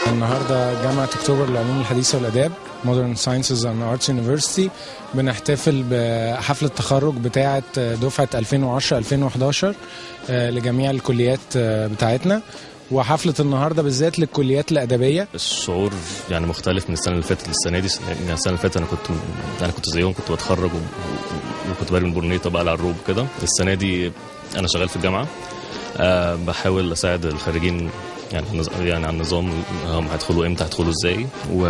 النهارده جامعة أكتوبر للعلوم الحديثة والآداب Modern Sciences and Arts University بنحتفل بحفل التخرج بتاعة دفعة 2010-2011 لجميع الكليات بتاعتنا وحفلة النهاردة بالذات للكليات الأدبية الشعور يعني مختلف من السنة اللي فاتت للسنة دي يعني السنة اللي فاتت أنا كنت أنا كنت زيهم كنت بتخرج وكنت برمي البورنيطة بقى على الروب كده السنة دي أنا شغال في الجامعة أه بحاول أساعد الخريجين يعني يعني على النظام هم هيدخلوا امتى هيدخلوا ازاي و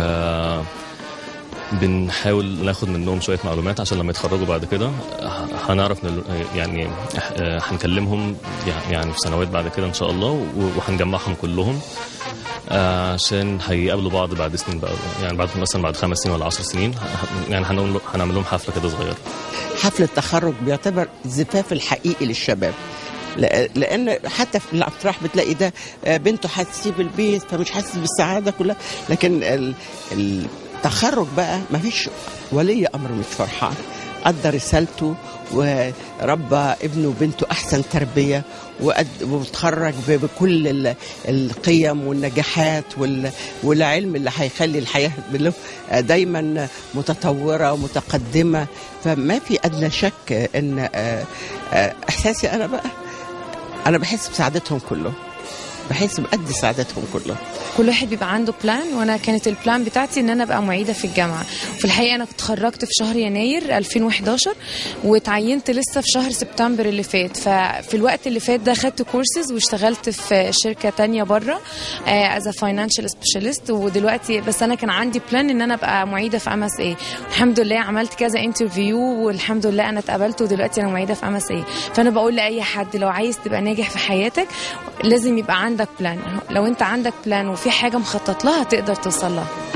بنحاول ناخد منهم شويه معلومات عشان لما يتخرجوا بعد كده هنعرف نل... يعني هنكلمهم يعني في سنوات بعد كده ان شاء الله وهنجمعهم كلهم عشان هيقابلوا بعض بعد سنين بقى يعني بعد مثلا بعد خمس سنين ولا عشر سنين يعني هنعمل لهم حفله كده صغيره حفل التخرج بيعتبر الزفاف الحقيقي للشباب لان حتى في الافراح بتلاقي ده بنته هتسيب البيت فمش حاسس بالسعاده كلها لكن التخرج بقى ما فيش ولي امر مش فرحان ادى رسالته وربى ابنه وبنته احسن تربيه وتخرج بكل القيم والنجاحات والعلم اللي هيخلي الحياه له دايما متطوره ومتقدمه فما في ادنى شك ان احساسي انا بقى انا بحس بسعادتهم كلهم بحس بقد سعادتهم كلهم كل واحد بيبقى عنده بلان وانا كانت البلان بتاعتي ان انا ابقى معيده في الجامعه في الحقيقه انا اتخرجت في شهر يناير 2011 واتعينت لسه في شهر سبتمبر اللي فات ففي الوقت اللي فات ده خدت كورسز واشتغلت في شركه تانية بره از فاينانشال سبيشالست ودلوقتي بس انا كان عندي بلان ان انا ابقى معيده في ام اس اي الحمد لله عملت كذا انترفيو والحمد لله انا اتقبلت ودلوقتي انا معيده في ام اس اي فانا بقول لاي حد لو عايز تبقى ناجح في حياتك لازم يبقى عندك بلان لو انت عندك بلان وفي حاجه مخطط لها تقدر توصل لها